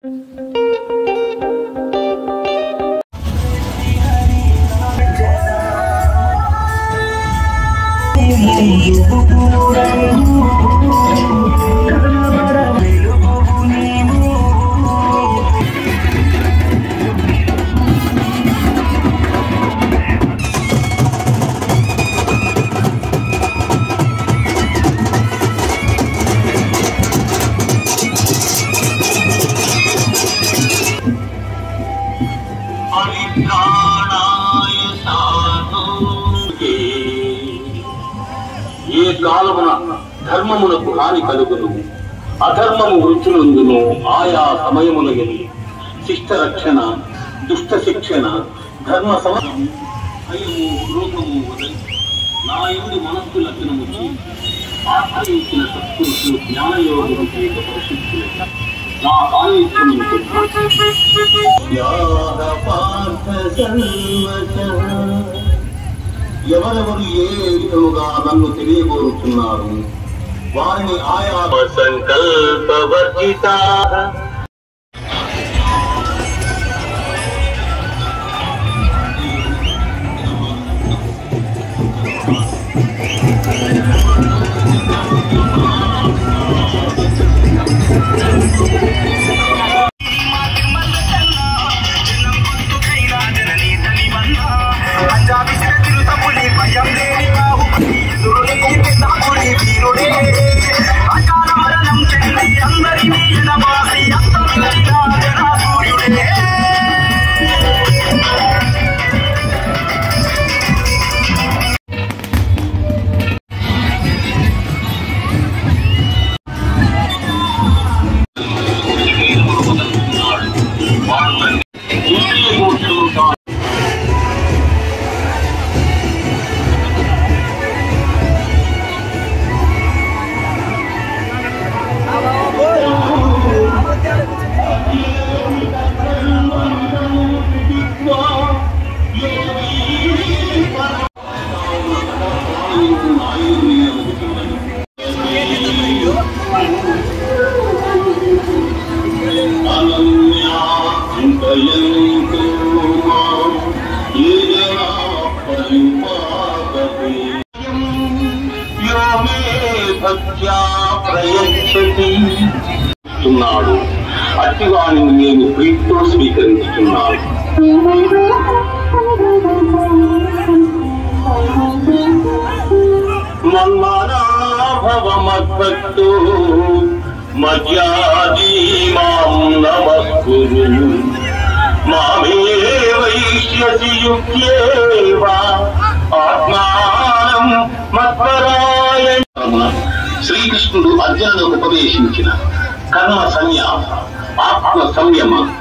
పరిత్రాణాయ సాధూకే. ఏ కాలమున ధర్మమునకు హాని కలుగును అధర్మము వృత్తులందును ఆయా సమయమునగని శిష్ట రక్షణ దుష్ట శిక్షణ ధర్మ సమయం భయము క్రోధము వదలి నా ఎందు మనస్సు లగ్నము చేసి ఆశ్రయించిన సత్పురుషులు జ్ఞానయోగం చేత పరిశుద్ధులు నా సాన్నిధ్యం ఎవరెవరు ఏ విధముగా నన్ను తెలియబోతున్నారు వారిని ఆయా సంకల్పవర్జిత స్తున్నాడు అట్టివాణిని నేను ప్రీతితో స్వీకరించుతున్నాను మన్మనాభవ మద్భక్తో మధ్యాది మాం నమస్కురు మామే వైశ్యసి యుక్యేవ ఆత్మానం మత్పరాయ శ్రీకృష్ణుడు అర్జునుడు ఉపదేశించిన కర్మ సన్యాస ఆత్మ సంయమ